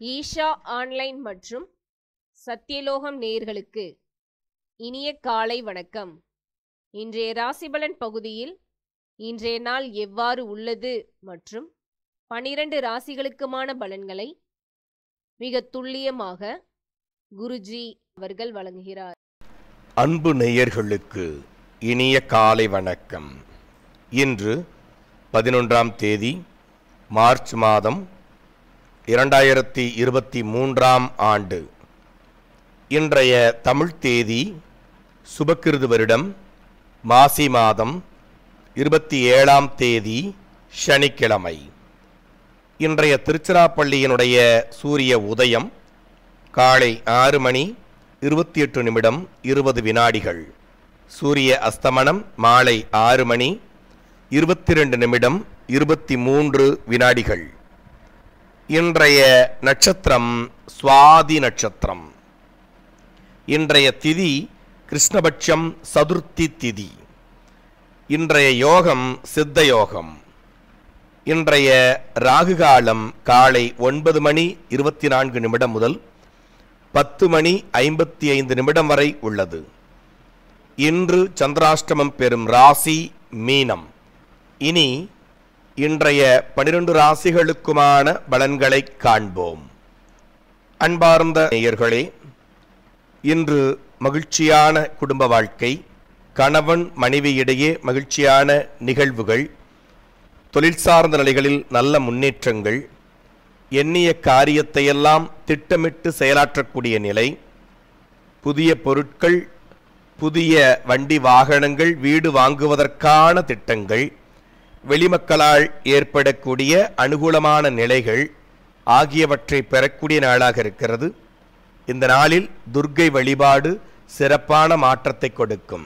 Isha online மற்றும் சத்தியலோகம் நேயர்களுக்கு இனிய காலை வணக்கம் இன்றைய ராசிபலன் பகுதியில் இன்றைய நாள் எவ்வாறு உள்ளது மற்றும் பனிரெண்டு ராசிகளுக்குமான பலன்களை மிக துல்லியமாக குருஜி அவர்கள் வழங்குகிறார் அன்பு நேயர்களுக்கு இனிய காலை வணக்கம் இன்று பதினொன்றாம் தேதி மார்ச் மாதம் இரண்டாயிரத்தி இருபத்தி மூன்றாம் ஆண்டு இன்றைய தமிழ் தேதி சுபக்கிருது வருடம் மாசி மாதம் இருபத்தி ஏழாம் தேதி சனிக்கிழமை இன்றைய திருச்சிராப்பள்ளியினுடைய சூரிய உதயம் காலை ஆறு மணி இருபத்தி எட்டு நிமிடம் இருபது வினாடிகள் சூரிய அஸ்தமனம் மாலை ஆறு மணி இருபத்தி ரெண்டு நிமிடம் இருபத்தி மூன்று வினாடிகள் இன்றைய நட்சத்திரம் சுவாதி நட்சத்திரம் இன்றைய திதி கிருஷ்ணபட்சம் சதுர்த்தி திதி இன்றைய யோகம் சித்த யோகம் இன்றைய ராகுகாலம் காலை ஒன்பது மணி இருபத்தி நான்கு நிமிடம் முதல் பத்து மணி ஐம்பத்தி ஐந்து நிமிடம் வரை உள்ளது இன்று சந்திராஷ்டமம் பெறும் ராசி மீனம் இனி இன்றைய பனிரெண்டு ராசிகளுக்குமான பலன்களை காண்போம் அன்பார்ந்த நேயர்களே இன்று மகிழ்ச்சியான குடும்ப வாழ்க்கை கணவன் மனைவியிடையே மகிழ்ச்சியான நிகழ்வுகள் தொழில் சார்ந்த நிலைகளில் நல்ல முன்னேற்றங்கள் எண்ணிய காரியத்தையெல்லாம் திட்டமிட்டு செயலாற்றக்கூடிய நிலை புதிய பொருட்கள் புதிய வண்டி வாகனங்கள் வீடு வாங்குவதற்கான திட்டங்கள் வெளிமக்களால் ஏற்படக்கூடிய அனுகூலமான நிலைகள் ஆகியவற்றை பெறக்கூடிய நாளாக இருக்கிறது இந்த நாளில் துர்க்கை வழிபாடு சிறப்பான மாற்றத்தை கொடுக்கும்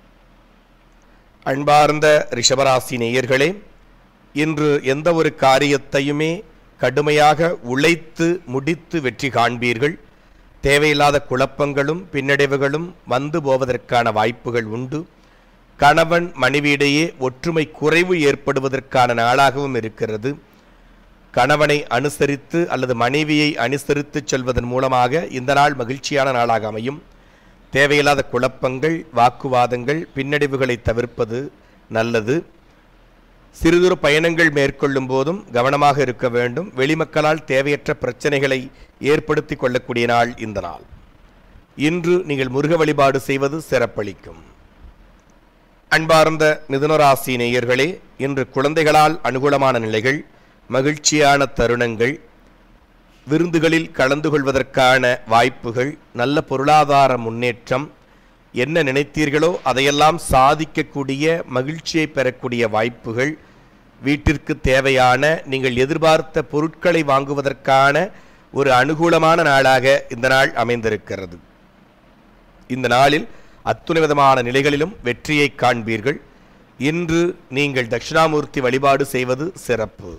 அன்பார்ந்த ரிஷபராசி நேயர்களே இன்று எந்த ஒரு காரியத்தையுமே கடுமையாக உழைத்து முடித்து வெற்றி காண்பீர்கள் தேவையில்லாத குழப்பங்களும் பின்னடைவுகளும் வந்து போவதற்கான வாய்ப்புகள் உண்டு கணவன் மனைவியிடையே ஒற்றுமை குறைவு ஏற்படுவதற்கான நாளாகவும் இருக்கிறது கணவனை அனுசரித்து அல்லது மனைவியை அனுசரித்து செல்வதன் மூலமாக இந்த நாள் மகிழ்ச்சியான நாளாக அமையும் தேவையில்லாத குழப்பங்கள் வாக்குவாதங்கள் பின்னடைவுகளை தவிர்ப்பது நல்லது சிறுதொரு பயணங்கள் மேற்கொள்ளும் போதும் கவனமாக இருக்க வேண்டும் வெளிமக்களால் தேவையற்ற பிரச்சனைகளை ஏற்படுத்தி கொள்ளக்கூடிய நாள் இந்த நாள் இன்று நீங்கள் முருக வழிபாடு செய்வது சிறப்பளிக்கும் அன்பார்ந்த மிதுனராசி நேயர்களே இன்று குழந்தைகளால் அனுகூலமான நிலைகள் மகிழ்ச்சியான தருணங்கள் விருந்துகளில் கலந்து கொள்வதற்கான வாய்ப்புகள் நல்ல பொருளாதார முன்னேற்றம் என்ன நினைத்தீர்களோ அதையெல்லாம் சாதிக்கக்கூடிய மகிழ்ச்சியை பெறக்கூடிய வாய்ப்புகள் வீட்டிற்கு தேவையான நீங்கள் எதிர்பார்த்த பொருட்களை வாங்குவதற்கான ஒரு அனுகூலமான நாளாக இந்த நாள் அமைந்திருக்கிறது இந்த நாளில் அத்துணை விதமான நிலைகளிலும் வெற்றியை காண்பீர்கள் இன்று நீங்கள் தட்சிணாமூர்த்தி வழிபாடு செய்வது சிறப்பு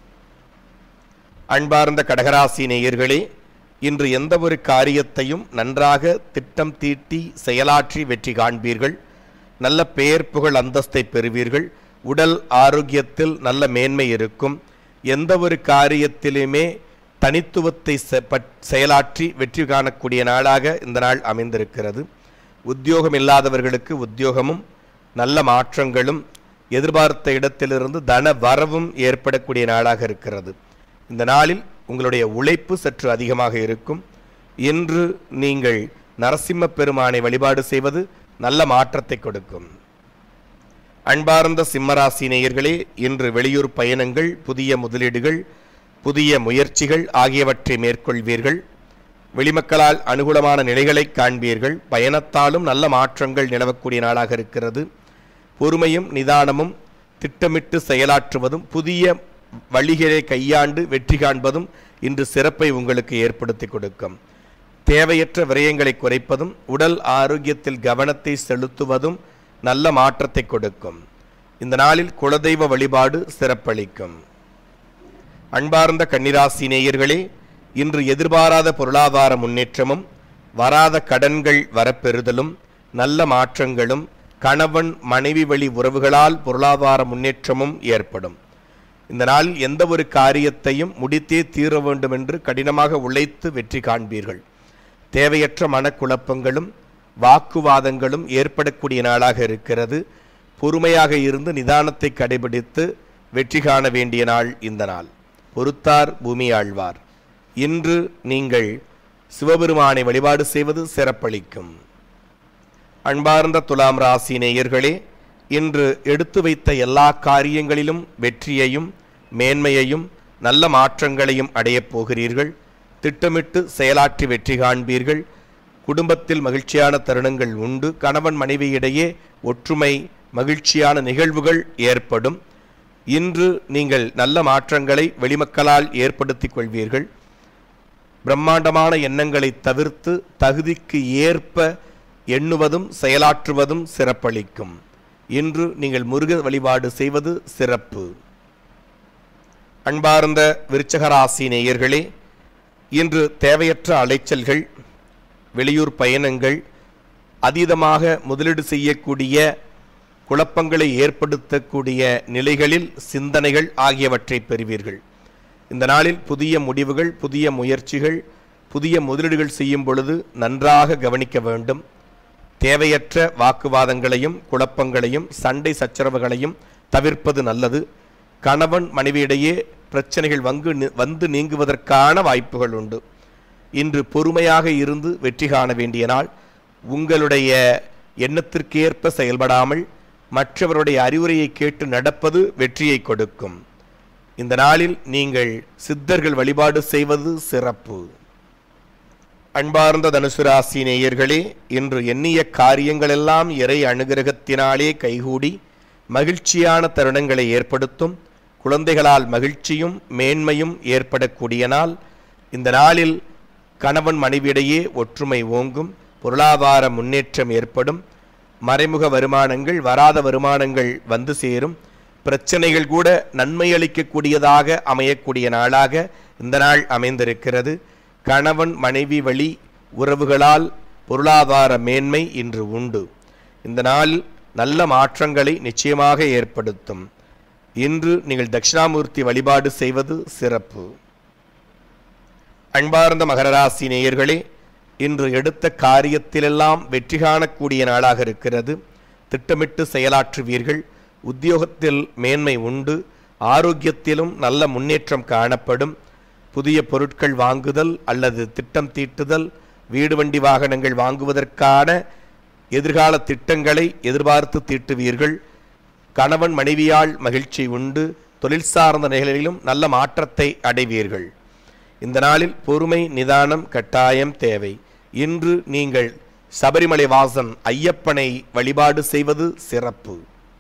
அன்பார்ந்த கடகராசி நேயர்களே இன்று எந்த ஒரு காரியத்தையும் நன்றாக திட்டம் தீட்டி செயலாற்றி வெற்றி காண்பீர்கள் நல்ல பெயர் புகழ் அந்தஸ்தை பெறுவீர்கள் உடல் ஆரோக்கியத்தில் நல்ல மேன்மை இருக்கும் எந்த ஒரு காரியத்திலுமே தனித்துவத்தை செ- பட்- செயலாற்றி வெற்றி காணக்கூடிய நாளாக இந்த நாள் அமைந்திருக்கிறது உத்தியோகம் இல்லாதவர்களுக்கு உத்தியோகமும் நல்ல மாற்றங்களும் எதிர்பார்த்த இடத்திலிருந்து தன வரவும் ஏற்படக்கூடிய நாளாக இருக்கிறது இந்த நாளில் உங்களுடைய உழைப்பு சற்று அதிகமாக இருக்கும் இன்று நீங்கள் நரசிம்ம பெருமானை வழிபாடு செய்வது நல்ல மாற்றத்தை கொடுக்கும் அன்பார்ந்த சிம்மராசி நேயர்களே இன்று வெளியூர் பயணங்கள் புதிய முதலீடுகள் புதிய முயற்சிகள் ஆகியவற்றை மேற்கொள்வீர்கள் வெளிமக்களால் அனுகூலமான நிலைகளை காண்பீர்கள் பயணத்தாலும் நல்ல மாற்றங்கள் நிலவக்கூடிய நாளாக இருக்கிறது பொறுமையும் நிதானமும் திட்டமிட்டு செயலாற்றுவதும் புதிய வழிகளை கையாண்டு வெற்றி காண்பதும் இன்று சிறப்பை உங்களுக்கு ஏற்படுத்தி கொடுக்கும் தேவையற்ற விரயங்களை குறைப்பதும் உடல் ஆரோக்கியத்தில் கவனத்தை செலுத்துவதும் நல்ல மாற்றத்தை கொடுக்கும் இந்த நாளில் குலதெய்வ வழிபாடு சிறப்பளிக்கும் அன்பார்ந்த கன்னிராசி நேயர்களே இன்று எதிர்பாராத பொருளாதார முன்னேற்றமும் வராத கடன்கள் வரப்பெறுதலும் நல்ல மாற்றங்களும் கணவன் மனைவி வழி உறவுகளால் பொருளாதார முன்னேற்றமும் ஏற்படும் இந்த நாளில் எந்த ஒரு காரியத்தையும் முடித்தே தீர வேண்டும் என்று கடினமாக உழைத்து வெற்றி காண்பீர்கள் தேவையற்ற மனக்குழப்பங்களும் வாக்குவாதங்களும் ஏற்படக்கூடிய நாளாக இருக்கிறது பொறுமையாக இருந்து நிதானத்தை கடைபிடித்து வெற்றி காண வேண்டிய நாள் இந்த நாள் பொறுத்தார் பூமி ஆழ்வார் இன்று நீங்கள் சிவபெருமானை வழிபாடு செய்வது சிறப்பளிக்கும் அன்பார்ந்த துலாம் ராசி நேயர்களே இன்று எடுத்து வைத்த எல்லா காரியங்களிலும் வெற்றியையும் மேன்மையையும் நல்ல மாற்றங்களையும் அடையப் போகிறீர்கள் திட்டமிட்டு செயலாற்றி வெற்றி காண்பீர்கள் குடும்பத்தில் மகிழ்ச்சியான தருணங்கள் உண்டு கணவன் மனைவியிடையே ஒற்றுமை மகிழ்ச்சியான நிகழ்வுகள் ஏற்படும் இன்று நீங்கள் நல்ல மாற்றங்களை வெளிமக்களால் ஏற்படுத்திக் கொள்வீர்கள் பிரம்மாண்டமான எண்ணங்களை தவிர்த்து தகுதிக்கு ஏற்ப எண்ணுவதும் செயலாற்றுவதும் சிறப்பளிக்கும் இன்று நீங்கள் முருக வழிபாடு செய்வது சிறப்பு அன்பார்ந்த விருச்சகராசி நேயர்களே இன்று தேவையற்ற அலைச்சல்கள் வெளியூர் பயணங்கள் அதீதமாக முதலீடு செய்யக்கூடிய குழப்பங்களை ஏற்படுத்தக்கூடிய நிலைகளில் சிந்தனைகள் ஆகியவற்றை பெறுவீர்கள் இந்த நாளில் புதிய முடிவுகள் புதிய முயற்சிகள் புதிய முதலீடுகள் செய்யும் பொழுது நன்றாக கவனிக்க வேண்டும் தேவையற்ற வாக்குவாதங்களையும் குழப்பங்களையும் சண்டை சச்சரவுகளையும் தவிர்ப்பது நல்லது கணவன் மனைவியிடையே பிரச்சனைகள் வங்கு நி- வந்து நீங்குவதற்கான வாய்ப்புகள் உண்டு இன்று பொறுமையாக இருந்து வெற்றி காண வேண்டிய நாள் உங்களுடைய எண்ணத்திற்கேற்ப செயல்படாமல் மற்றவருடைய அறிவுரையை கேட்டு நடப்பது வெற்றியை கொடுக்கும் இந்த நாளில் நீங்கள் சித்தர்கள் வழிபாடு செய்வது சிறப்பு அன்பார்ந்த தனுசு ராசி நேயர்களே இன்று எண்ணிய காரியங்களெல்லாம் இறை அனுகிரகத்தினாலே கைகூடி மகிழ்ச்சியான தருணங்களை ஏற்படுத்தும் குழந்தைகளால் மகிழ்ச்சியும் மேன்மையும் ஏற்படக்கூடிய நாள் இந்த நாளில் கணவன் மனைவியிடையே ஒற்றுமை ஓங்கும் பொருளாதார முன்னேற்றம் ஏற்படும் மறைமுக வருமானங்கள் வராத வருமானங்கள் வந்து சேரும் பிரச்சனைகள் கூட நன்மை அளிக்கக்கூடியதாக அமையக்கூடிய நாளாக இந்த நாள் அமைந்திருக்கிறது கணவன் மனைவி வழி உறவுகளால் பொருளாதார மேன்மை இன்று உண்டு இந்த நாள் நல்ல மாற்றங்களை நிச்சயமாக ஏற்படுத்தும் இன்று நீங்கள் தட்சிணாமூர்த்தி வழிபாடு செய்வது சிறப்பு அன்பார்ந்த மகரராசி நேயர்களே இன்று எடுத்த காரியத்திலெல்லாம் வெற்றி காணக்கூடிய நாளாக இருக்கிறது திட்டமிட்டு செயலாற்றுவீர்கள் உத்தியோகத்தில் மேன்மை உண்டு ஆரோக்கியத்திலும் நல்ல முன்னேற்றம் காணப்படும் புதிய பொருட்கள் வாங்குதல் அல்லது திட்டம் தீட்டுதல் வீடு வண்டி வாகனங்கள் வாங்குவதற்கான எதிர்கால திட்டங்களை எதிர்பார்த்து தீட்டுவீர்கள் கணவன் மனைவியால் மகிழ்ச்சி உண்டு தொழில் சார்ந்த நிலைகளிலும் நல்ல மாற்றத்தை அடைவீர்கள் இந்த நாளில் பொறுமை நிதானம் கட்டாயம் தேவை இன்று நீங்கள் சபரிமலை வாசன் ஐயப்பனை வழிபாடு செய்வது சிறப்பு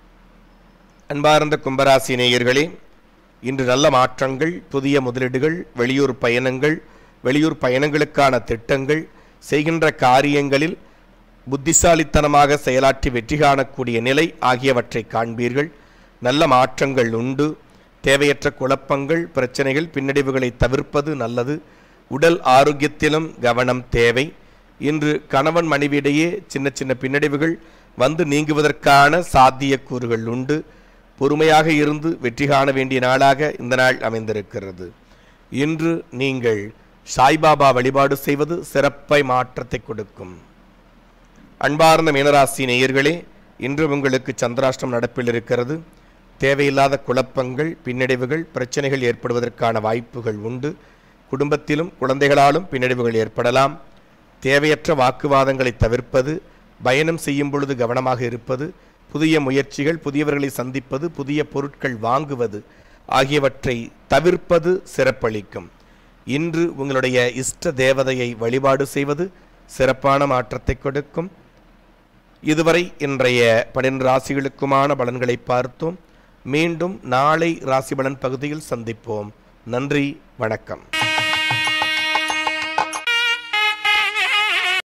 அன்பார்ந்த கும்பராசி நேயர்களே இன்று நல்ல மாற்றங்கள் புதிய முதலீடுகள் வெளியூர் பயணங்கள் வெளியூர் பயணங்களுக்கான திட்டங்கள் செய்கின்ற காரியங்களில் புத்திசாலித்தனமாக செயலாற்றி வெற்றி காணக்கூடிய நிலை ஆகியவற்றை காண்பீர்கள் நல்ல மாற்றங்கள் உண்டு தேவையற்ற குழப்பங்கள் பிரச்சனைகள் பின்னடைவுகளை தவிர்ப்பது நல்லது உடல் ஆரோக்கியத்திலும் கவனம் தேவை இன்று கணவன் மனைவியிடையே சின்ன சின்ன பின்னடைவுகள் வந்து நீங்குவதற்கான சாத்தியக்கூறுகள் உண்டு பொறுமையாக இருந்து வெற்றி காண வேண்டிய நாளாக இந்த நாள் அமைந்திருக்கிறது இன்று நீங்கள் சாய்பாபா வழிபாடு செய்வது சிறப்பை மாற்றத்தை கொடுக்கும் அன்பார்ந்த மீனராசி நேயர்களே இன்று உங்களுக்கு சந்திராஷ்டம் நடப்பில் இருக்கிறது தேவையில்லாத குழப்பங்கள் பின்னடைவுகள் பிரச்சனைகள் ஏற்படுவதற்கான வாய்ப்புகள் உண்டு குடும்பத்திலும் குழந்தைகளாலும் பின்னடைவுகள் ஏற்படலாம் தேவையற்ற வாக்குவாதங்களை தவிர்ப்பது பயணம் செய்யும் பொழுது கவனமாக இருப்பது புதிய முயற்சிகள் புதியவர்களை சந்திப்பது புதிய பொருட்கள் வாங்குவது ஆகியவற்றை தவிர்ப்பது சிறப்பளிக்கும் இன்று உங்களுடைய இஷ்ட தேவதையை வழிபாடு செய்வது சிறப்பான மாற்றத்தை கொடுக்கும் இதுவரை இன்றைய பன்னிரண்டு ராசிகளுக்குமான பலன்களை பார்த்தோம் மீண்டும் நாளை ராசி பலன் பகுதியில் சந்திப்போம் நன்றி வணக்கம்